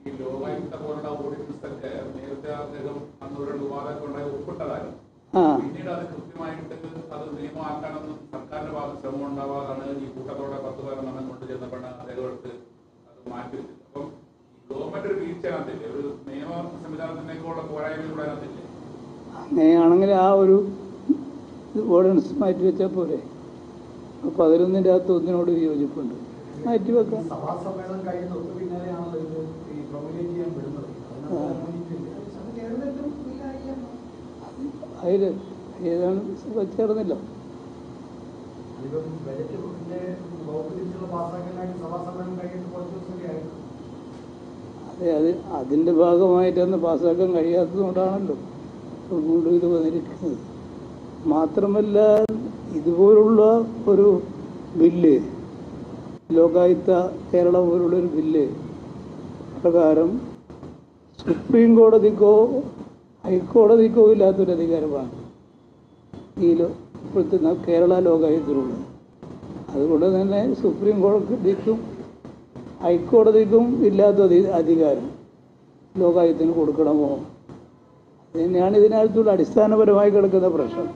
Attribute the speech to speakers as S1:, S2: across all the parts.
S1: ഈ ലോകായുക്ത പോലുള്ള ഓർഡിനൻസൊക്കെ നേരത്തെ അദ്ദേഹം അന്ന് ഒരു വിവാദമൊക്കെ ഉണ്ടായി ഒപ്പിട്ടതായിരുന്നു
S2: ആ
S1: പിന്നീട് അത് കൃത്യമായിട്ട് അത് നിയമമാക്കാനൊന്നും സർക്കാരിന്റെ ഭാഗത്ത് ശ്രമം ഉണ്ടാവാതാണ് ഈ കൂട്ടത്തോടെ പത്ത് പതിനൊന്നെണ്ണം കൊണ്ട് ചെന്നപ്പോഴാണ് അദ്ദേഹം എടുത്ത് അത് മാറ്റി വെച്ചത് അപ്പം ഈ ഗവൺമെന്റ് ഒരു വീഴ്ച അതിനകത്തില്ലേ ഒരു നിയമ സംവിധാനത്തിനേക്കുള്ള പോരായ്മ കൂടെ അതിനകത്തില്ലേ
S2: അങ്ങനെയാണെങ്കിൽ ആ ഒരു ഓർഡിനൻസ് മാറ്റി വെച്ചാൽ പോരെ അപ്പോൾ പതിനൊന്നിൻ്റെ അകത്ത് ഒന്നിനോട് വിയോജിപ്പുണ്ട് മാറ്റി വെക്കാം
S3: സഭാ സമ്മേളനം കഴിയുന്ന തൊട്ട് പിന്നാലെയാണല്ലോ ഇത് ഈ പ്രൊമുലേറ്റ് ചെയ്യാൻ വിടുന്നത്
S2: ആ.
S3: അതിനകത്ത് മുന്നിട്ടില്ല. അത് ചേർന്നിട്ടും ഈ കാര്യം
S2: അതിൽ ഏതാണ് ചേർന്നില്ല
S3: അതിപ്പം ബജറ്റിന്റെ വകുപ്പ് തിരിച്ചുള്ള പാസ്സാക്കാനായിട്ട് സഭാ സമ്മേളനം കഴിഞ്ഞിട്ട് കുറച്ച് ദിവസമൊക്കെ ആയിരുന്നു
S2: അതെ അത് അതിൻ്റെ ഭാഗമായിട്ടൊന്ന് പാസ്സാക്കാൻ കഴിയാത്തതുകൊണ്ടാണല്ലോ ഇപ്പോൾ വീണ്ടും ഇത് വന്നിരിക്കുന്നത് മാത്രമല്ല ഇതുപോലുള്ള ഒരു ബില്ല് ലോകായുക്ത കേരള പോലുള്ള ഒരു ബില്ല് പ്രകാരം സുപ്രീം കോടതിക്കോ ഹൈക്കോടതിക്കോ ഇല്ലാത്തൊരു അധികാരമാണ് ഈ ലോ ഇപ്പോഴത്തെ ന- കേരള ലോകായുക്തത്തിലുള്ളത് അതുകൊണ്ട് തന്നെ സുപ്രീം കോടതിക്കും ഹൈക്കോടതിക്കും ഇല്ലാത്ത അധി- അധികാരം ലോകായുധത്തിന് കൊടുക്കണമോ അത് തന്നെയാണ് ഇതിനകത്തുള്ള അടിസ്ഥാനപരമായി കിടക്കുന്ന പ്രശ്നം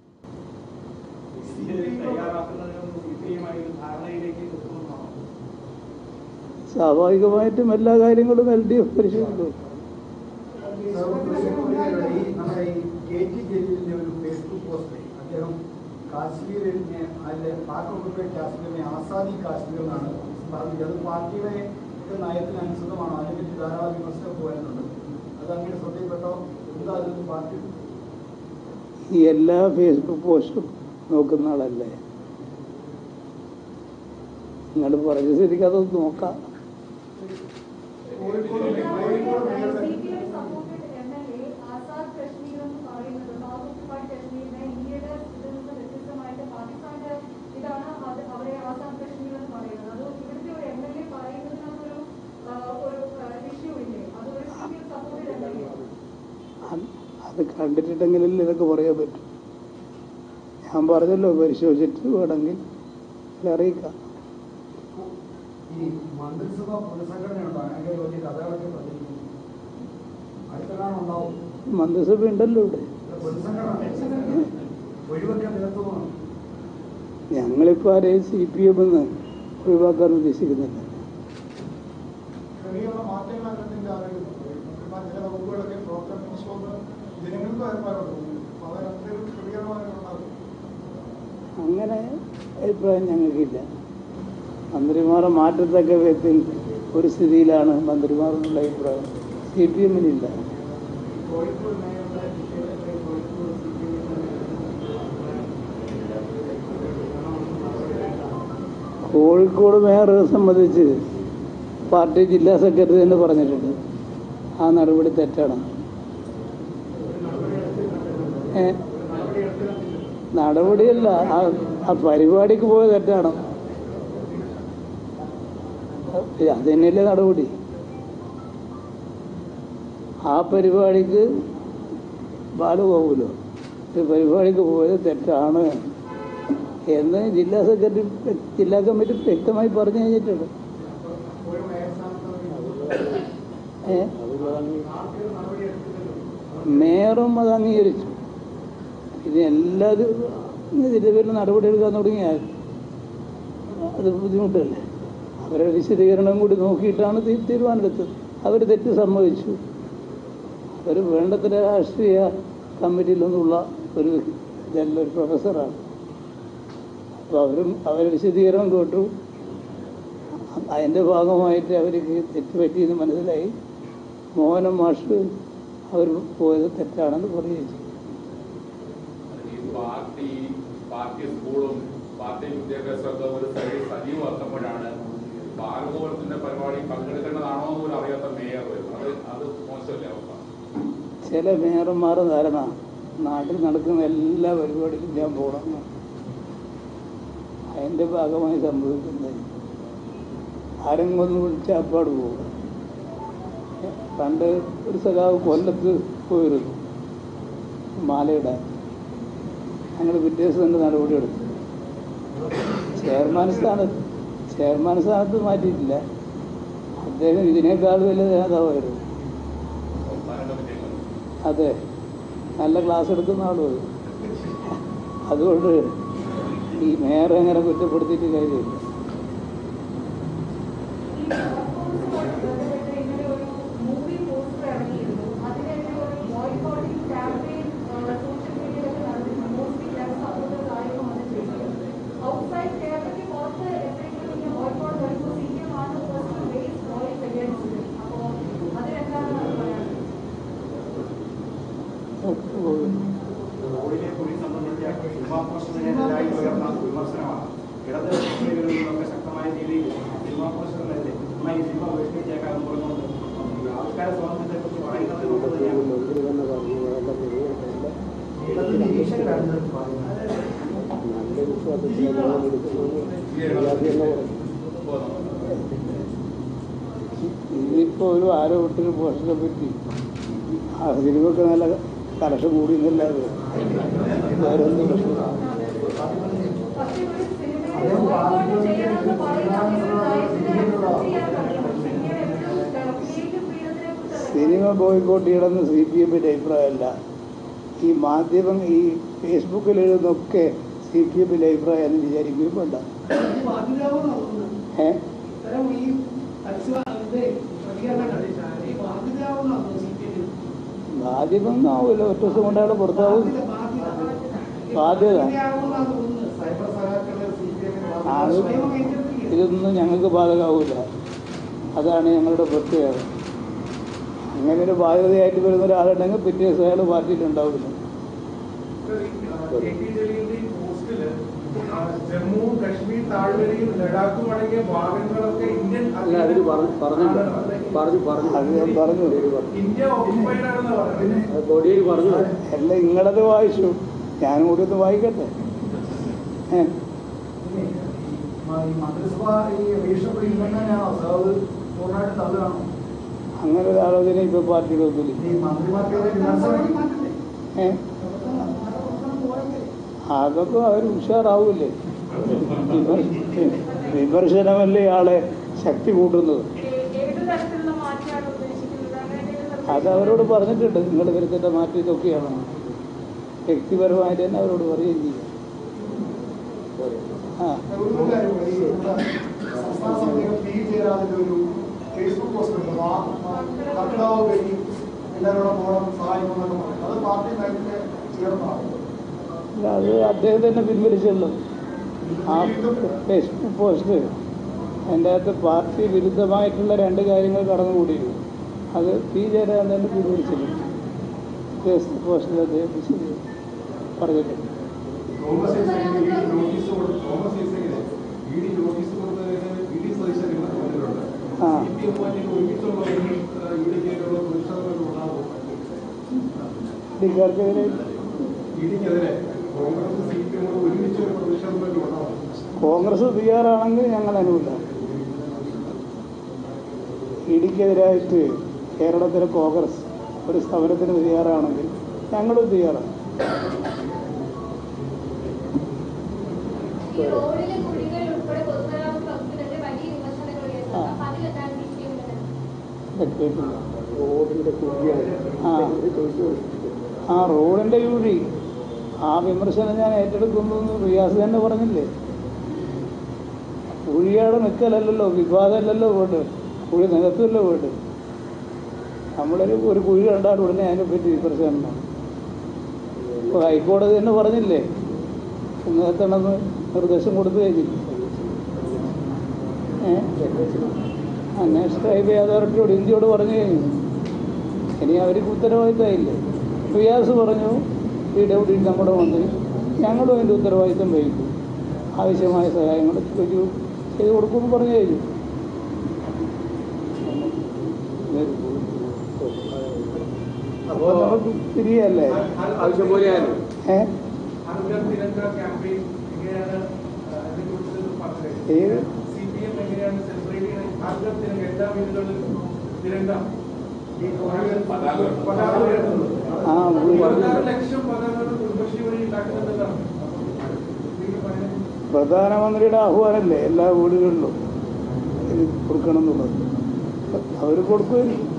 S2: സ്വാഭാവികമായിട്ടും എല്ലാ കാര്യങ്ങളും എൽ ഡി എഫ് പരിശോധിക്കും
S3: ഈ നമ്മുടെ ഈ കെ ടി ജലീലിന്റെ ഒരു ഫേസ്ബുക്ക് പോസ്റ്റ് അദ്ദേഹം കാശ്മീരിനെ അല്ലെ പാക് ഒക്കുപൈഡ് കാശ്മീരിനെ ആസാദി കാശ്മീർ എന്നാണ് പറഞ്ഞത് അത് പാർട്ടിയുടെ ഒക്കെ നയത്തിനനുസൃതമാണോ അതിനെപ്പറ്റി ധാരാളം വിമർശനം വരുന്നുണ്ട് അത് അങ്ങനെ ശ്രദ്ധയിൽപ്പെട്ടോ എന്താ അതിന് പാർട്ടി
S2: ഈ എല്ലാ ഫേസ്ബുക്ക് പോസ്റ്റും നോക്കുന്ന ആളല്ലേ നിങ്ങൾ പറഞ്ഞ ശരിക്കും അതൊന്ന് നോക്കാം
S3: കോഴിക്കോട് കോഴിക്കോട് മേയറുടെ
S4: CPM supported MLA Azad Kashmir എന്ന് പറയുന്നത് പാക് occupied കാശ്മീരിനെ ഇന്ത്യയുടെ ഇതിൽ നിന്ന് വ്യത്യസ്തമായിട്ട് പാകിസ്ഥാന്റെ ഇതാണ് അത് അവരെ ആസാദ് കശ്മീർ എന്ന് പറയുന്നത് അത് ഇവിടുത്തെ ഒരു എം എൽ എ പറയുന്നതിനകത്തൊരു ആ, ഒരു ഇഷ്യൂ ഇല്ലേ അത് ഒരു C P M supported M L A
S2: അത് അത് കണ്ടിട്ടുണ്ടെങ്കിലല്ലേ ഇതൊക്കെ പറയാൻ പറ്റും ഞാൻ പറഞ്ഞല്ലോ പരിശോധിച്ചിട്ട് വേണമെങ്കിൽ ഇത് അറിയിക്കാം
S3: ഈ മന്ത്രിസഭ പുനഃസംഘടനയുണ്ടോ അങ്ങനെ വലിയ കഥകളൊക്കെ പറഞ്ഞിരിക്കുന്നു അടുത്തതാണ് ഉണ്ടാവും
S2: മന്ത്രിസഭ ഉണ്ടല്ലോ ഇവിടെ
S3: പുനഃസംഘടന ഒഴിവൊക്കെ നേതൃത്വമാണ്
S2: ഞങ്ങളിപ്പോൾ ആരെയും സി പി എം എന്ന് ഒഴിവാക്കാൻ ഉദ്ദേശിക്കുന്നില്ല
S3: ചെറിയുള്ള മാറ്റങ്ങൾ അതിന്റെ അറിയുന്നു ചില വകുപ്പുകളൊക്കെ പ്രവർത്തന നിഷ്പന്നം ജനങ്ങൾക്ക് വരുമാനമുണ്ട് അപ്പോൾ അതിനകത്തൊരു ക്രമീകരണമായിട്ടുണ്ടാകും
S2: അങ്ങനെ അഭിപ്രായം ഞങ്ങൾക്കില്ല മന്ത്രിമാരെ മാറ്റത്തക്ക വിധത്തിൽ ഒരു സ്ഥിതിയിലാണ് മന്ത്രിമാരെന്നുള്ള അഭിപ്രായം സി പി എമ്മിനില്ല
S3: കോഴിക്കോട് മേയറുടെ വിഷയത്തിൽ കോഴിക്കോട് സി പി
S2: കോഴിക്കോട് മേയറെ സംബന്ധിച്ച് പാർട്ടി ജില്ലാ സെക്രട്ടറി തന്നെ പറഞ്ഞിട്ടുണ്ട് ആ നടപടി തെറ്റാണ് ഏ നടപടിയല്ല ആ ആ പരിപാടിക്ക് പോയ തെറ്റാണ് അത് തന്നെയല്ലേ നടപടി ആ പരിപാടിക്ക് ബാലഗോകുലോ ഒരു പരിപാടിക്ക് പോയത് തെറ്റാണ് എന്ന് ജില്ലാ സെക്രട്ടറി ജില്ലാ കമ്മിറ്റി വ്യക്തമായി പറഞ്ഞു കഴിഞ്ഞിട്ടുണ്ട്
S3: ഒരു മേയർ സ്ഥാനത്ത്
S2: ഏ മേയറും അത് അംഗീകരിച്ചു ഇത് എല്ലാവരും ഇതിൻ്റെ പേരിൽ നടപടിയെടുക്കാൻ തുടങ്ങിയാൽ അത് ബുദ്ധിമുട്ടല്ലേ അവരുടെ വിശദീകരണം കൂടി നോക്കിയിട്ടാണ് തീ- തീരുമാനമെടുത്തത് അവർ തെറ്റ് സമ്മതിച്ചു അവർ വേണ്ടത്ര രാഷ്ട്രീയ കമ്മിറ്റിയിലൊന്നുള്ള ഒരു ഇതല്ല ഒരു പ്രൊഫസറാണ് അപ്പോൾ അവരും അവരുടെ വിശദീകരണം കേട്ടു അതിൻ്റെ ഭാഗമായിട്ട് അവർക്ക് തെറ്റ് പറ്റിയെന്ന് മനസ്സിലായി മോഹനം മാഷ് അവർ പോയത് തെറ്റാണെന്ന് പറയുകയും ചെയ്തു
S1: ഈ പാർട്ടി പാർട്ടി സ്കൂളും പാർട്ടി വിദ്യാഭ്യാസമൊക്കെ ഒരു സൈഡിൽ സജീവമാക്കുമ്പോഴാണ് ഭാർഗവത്തിന്റെ പരിപാടി പങ്കെടുക്കേണ്ടതാണോ എന്ന് പോലും അറിയാത്ത മേയർ വരുന്നത് അത് അത് മോശമല്ലേ അവസ്ഥ
S2: ചില മേയർമാരുടെ ധാരണ നാട്ടിൽ നടക്കുന്ന എല്ലാ പരിപാടിയിലും ഞാൻ പോകണം അതിൻ്റെ ഭാഗമായി സംഭവിക്കുന്നത് ആരെങ്കിലും ഒന്ന് വിളിച്ചാൽ അപ്പാട് പോകും പണ്ട് ഒരു സഖാവ് കൊല്ലത്ത് പോയിരുന്നു മാലയിടാൻ ഞങ്ങൾ പിറ്റേ ദിവസം തന്നെ നടപടിയെടുത്തു ചെയർമാൻ സ്ഥാനത്ത് ചെയർമാൻ സ്ഥാനത്ത് മാറ്റിയിട്ടില്ല അദ്ദേഹം അദ്ദേഹം ഇതിനേക്കാൾ വലിയ നേതാവായിരുന്നു
S1: സംസ്ഥാന കമ്മിറ്റി അംഗം.
S2: അതെ നല്ല ക്ലാസ് എടുക്കുന്ന ആളും അത്. അതുകൊണ്ട് ഈ മേയറെ അങ്ങനെ കുറ്റപ്പെടുത്തിയിട്ട് കാര്യമില്ല
S4: ഈ പ്ലാറ്റ്ഫോംസുമായിട്ട് ബന്ധപ്പെട്ട് ഇങ്ങനെ ഒരു മൂവി പോസ്റ്റർ ഇറങ്ങിയിരുന്നു അതിനെതിരെ ഒരു ബോയ്കോട്ടിംഗ് ക്യാമ്പയിൻ സോഷ്യൽ മീഡിയയിലൊക്കെ നടന്നിട്ടുണ്ട് മോസ്റ്റ്ലി ജന സപ്പോർട്ടേഴ്സ് ആയിരുന്നു അത് ചെയ്യുന്നത് ഔട്ട്സൈഡ് കേരളത്തിൽ പുറത്ത് എന്തെങ്കിലും ഇങ്ങനെ ബോയ്കോട്ട് വരുമ്പോൾ സി പി എം ആണ് ഫസ്റ്റ് ബേസ് വോയിസ് അഗേൻസ്റ്റ് അപ്പോൾ അതിലെന്താണ് പറയാനുള്ളത്
S5: റോഡിലെ കുഴി സംബന്ധിച്ച സിനിമാ പോസ്റ്ററിനെതിരായി ഉയർന്ന വിമർശനമാണ് ഇടത് മുന്നണികളിൽ നിന്നൊക്കെ ശക്തമായ രീതിയിൽ സിനിമാ പോസ്റ്ററിനെതിരെ എന്നാൽ ഈ സിനിമ ഉപേക്ഷിച്ചേക്കാന്ന് പറഞ്ഞുകൊണ്ട് ഈ ആവിഷ്കാര സ്വാതന്ത്ര്യത്തെക്കുറിച്ച് പറയുന്നത് കൊണ്ട് തന്നെയാണ്
S3: ഇടത് നിരീക്ഷകരാണ് ഇത് പറയുന്നത്
S2: ഇതിപ്പോൾ ഒരു ആരോപണത്തിന് പോസ്റ്ററെ പറ്റി ആ സിനിമക്ക് നല്ല കലക്ഷൻ കൂടി എന്നല്ലാതെ വേറെ ഒന്നും പ്രശ്നം
S4: പക്ഷേ ഒരു സിനിമയെ ബോയ്കോട്ട് ചെയ്യണമെന്ന് പറയുന്ന അങ്ങനെ ഒരു നയത്തിന് ചെയ്യാൻ കഴിയും പക്ഷേ ഇങ്ങനെ എപ്പോഴും ക്രിയേറ്റീവ് ഫ്രീഡത്തിനെ കുറിച്ച്
S2: സിനിമ ബോയ്ക്കോട്ട് ചെയ്യണമെന്ന് സി പി എമ്മിൻ്റെ അഭിപ്രായമല്ല ഈ മാധ്യമം ഈ ഫേസ്ബുക്കിൽ എഴുതുന്നൊക്കെ സി പി എമ്മിൻ്റെ അഭിപ്രായം എന്ന് വിചാരിക്കുകയും വേണ്ട ഏ ബാധ്യത ഒന്നും ആവില്ല ഒറ്റ ദിവസം കൊണ്ടാണ് പുറത്താവും ബാധ്യത
S3: സൈബർ സഹാക്കള് സി പി
S2: അത്
S3: എമ്മിന്
S2: ഇതൊന്നും ഞങ്ങൾക്ക് ബാധകമാവില്ല അതാണ് ഞങ്ങളുടെ പ്രത്യേകത അങ്ങനെ ഒരു ബാധ്യതയായിട്ട് വരുന്ന ഒരാളുണ്ടെങ്കിൽ പിറ്റേ ദിവസം അയാൾ പാർട്ടിയിലുണ്ടാവില്ല
S6: കെ ടി ജലീലിന്റെ ഈ പോസ്റ്റില് ആ, ജമ്മു കശ്മീർ താഴ്വരയും ലഡാക്കും അടങ്ങിയ ഭാഗങ്ങളൊക്കെ ഇന്ത്യൻ
S7: അല്ല അതിൽ പറഞ്ഞു പറഞ്ഞു പറഞ്ഞു
S2: അത് ഞാൻ പറഞ്ഞു
S6: ഇന്ത്യ ഓക്കുപൈഡ് ആണെന്ന് പറയുന്നത്
S7: അത് ബോഡിയിൽ പറഞ്ഞു
S2: എല്ലാം നിങ്ങളത് വായിച്ചു ഞാനും കൂടി ഒന്ന് വായിക്കട്ടെ ഏ
S3: ഈ മന്ത്രിസഭ ഈ റീഷപ്പിളിൽ തന്നെയാണോ സാവ് പൂർണ്ണമായിട്ട് തള്ളുകയാണോ
S2: അങ്ങനെ ഒരു ആലോചന ഇപ്പോൾ പാർട്ടിയുടെ ഒന്നില്ല
S3: ഈ മന്ത്രിമാർക്കെതിരെ വിമർശനം
S2: ഏ അതൊക്കെ അവർ ഉഷാറാവൂലേ വിമർശ- വിമർശനമല്ലേ ആളെ ശക്തി കൂട്ടുന്നത്
S4: ഏത് തരത്തിലുള്ള മാറ്റമാണ് ഉദ്ദേശിക്കുന്നത് അങ്ങനെ
S2: അത് അവരോട് പറഞ്ഞിട്ടുണ്ട് നിങ്ങൾ വരുത്തേണ്ട മാറ്റം ഇതൊക്കെയാണ് വ്യക്തിപരമായിട്ട് തന്നെ അവരോട് പറയുകയും ചെയ്യും ആ
S3: ഒരു കാര്യം കൂടി. ഈ ഇവിടെ സംസ്ഥാന സമിതികൾ പി ജയരാജന്റെ ഒരു ഫേസ്ബുക്ക് പോസ്റ്റ് ഉണ്ട് ആ കർക്കിടക വഴി എല്ലാവരോടും പോകണം സഹായിക്കണം എന്നൊക്കെ പറയും അത് പാർട്ടി നയത്തിന്റെ ചേർന്നാണ്
S2: അല്ല, അത് അദ്ദേഹം തന്നെ പിൻവലിച്ചല്ലോ ആ ഫേസ്ബുക്ക് പോസ്റ്റ് അതിൻ്റെ അകത്ത് പാർട്ടി വിരുദ്ധമായിട്ടുള്ള രണ്ട് കാര്യങ്ങൾ കടന്നുകൂടിയിരുന്നു അത് പി ജയരാജൻ തന്നെ പിൻവലിച്ചിട്ടുണ്ട് ഫേസ്ബുക്ക് പോസ്റ്റിൽ അദ്ദേഹം വിശദീ- പറഞ്ഞിട്ടുണ്ട്
S8: തോമസ് ഐസക്കിന് ഈ നോട്ടീസ് കൊടു- തോമസ് ഐസക്കിന് ഇ ഡി നോട്ടീസ് കൊടുത്തതിന് ഇ ഡി സതീശൻ ഇന്ന് തോന്നിയിട്ടുണ്ട്
S2: ആ.
S8: സി പി എമ്മുമായിട്ട് ഒരുമിച്ചുള്ള ഒരു ഇ ഡിക്കെതിരെയുള്ള പ്രതിഷേധങ്ങൾ ഉണ്ടാകും
S2: ഇന്ത്യക്കാർക്കെതിരെ
S8: ഇ ഡിക്കെതിരെ കോൺഗ്രസ് സി പി എം ഒരുമിച്ച് ഒരു പ്രതിഷേധം ഉണ്ടാവും
S2: കോൺഗ്രസ് തയ്യാറാണെങ്കിൽ ഞങ്ങൾ അനുകൂല ഇടിക്കെതിരായിട്ട് കേരളത്തിലെ കോൺഗ്രസ് ഒരു സമരത്തിന് തയ്യാറാണെങ്കിൽ ഞങ്ങളും തയ്യാറാണ്
S9: ഈ റോഡിലെ കുഴികൾ ഉൾപ്പെടെ പൊതുമരാമത്ത് വകുപ്പിനെതിരെ വലിയ വിമർശനങ്ങൾ ഉയർന്നു.
S2: ആ.
S9: അപ്പൊ അതിലെന്താണ് ബി ജെ പി
S2: കേട്ടില്ല
S7: റോഡിന്റെ കുഴിയാണ്
S2: ആ.
S7: ചോദിച്ചു
S2: ആ റോഡിൻ്റെ കുഴി ആ വിമർശനം ഞാൻ ഏറ്റെടുക്കുന്നു എന്ന് റിയാസ് തന്നെ പറഞ്ഞില്ലേ കുഴിയാടെ നിൽക്കലല്ലല്ലോ വിവാദമല്ലല്ലോ വീട് കുഴി നികത്തല്ലോ വീട് നമ്മളൊരു ഒരു കുഴി കണ്ടാൽ ഉടനെ അതിനെപ്പറ്റി വിമർശനം ഉണ്ടാവും. ഇപ്പോൾ ഹൈക്കോടതി തന്നെ പറഞ്ഞില്ലേ നികത്തണമെന്ന് നിർദ്ദേശം കൊടുത്തു കഴിഞ്ഞില്ലേ ഏ ആ നാഷണൽ ഹൈവേ അതോറിറ്റിയോട് ഇന്ത്യയോട് പറഞ്ഞു കഴിഞ്ഞു ഇനി അവർക്ക് ഉത്തരവാദിത്തമായില്ലേ റിയാസ് പറഞ്ഞു ഈ ഡൗട്ടി നമ്മുടെ മന്ത്രി ഞങ്ങളും അതിൻ്റെ ഉത്തരവാദിത്തം വഹിക്കും ആവശ്യമായ സഹായങ്ങൾ ചോദിച്ചു ചെയ്തു കൊടുക്കുമെന്ന് പറഞ്ഞു കഴിഞ്ഞു അപ്പോൾ നമുക്ക് തിരിയല്ലേ
S7: ആവശ്യം പോലെയായാലും
S2: ഏ
S6: ഹർഘർ തിരങ്ക ക്യാമ്പയിൻ എങ്ങനെയാണ് ആ, അതിനെക്കുറിച്ച് പറഞ്ഞത്
S2: ഏത്
S6: സി പി എം എങ്ങനെയാണ് സെലിബ്രേറ്റ് ചെയ്യുന്നത് ഹർഘർ തിരങ്ക എല്ലാ വീടുകളിലും തിരങ്ക ഈ
S1: പതാക ഉയർത്തുന്നു.
S6: പതാക ഉയർത്തുന്നത്
S2: ആ ഉള്ളി
S6: ഇരുപത്താറ് ലക്ഷം പതാകകൾ കുടുംബശ്രീ വഴി ഉണ്ടാക്കുന്നുണ്ടെന്നാണ് ഇതിൽ പറയുന്നത്
S2: പ്രധാനമന്ത്രിയുടെ ആഹ്വാനമല്ലേ എല്ലാ വീടുകളിലും ഇത് കൊടുക്കണം എന്നുള്ളത് അവർ കൊടുക്കുമായിരിക്കും